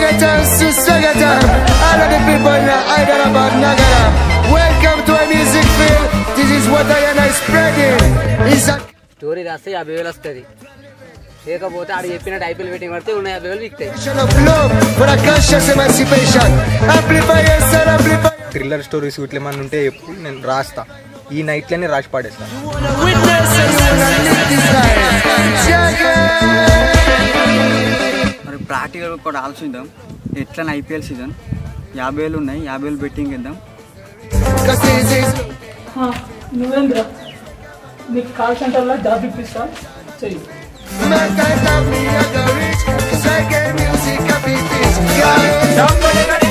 Swagatam, Swagatam. All of the people in Hyderabad, Nagara. Welcome to a music field. This is what I am spreading. Is a story రాస్తే యాభై వేలు వస్తుంది లేకపోతే ఆడ చెప్పినట్టు IPL meeting పడితే ఉన్న యాభై వేలు విక్తాయి nation of love for a conscious emancipation. Amplify yourself, amplify. Thriller stories ఇట్లా ఏమన్నా ఉంటే ఎప్పుడు నేను రాస్తా ఈ నైట్లోనే రాసి పాడేస్తా Witness and you wanna live this life. Jaga. మరి ప్రాక్టికల్ కూడా ఆలోచిద్దాం ఎట్లా ఐపీఎల్ సీజన్ యాభై వేలు ఉన్నాయి యాభై వేలు బెట్టింగ్ ఇద్దాం Cause this is ఆ, నువ్వేంద్ర నీకు కాల్ సెంటర్లో జాబ్ ఇప్పిస్తా చెయ్యి my kind of me, I got rich. Reggae music, I beat this. Yeah.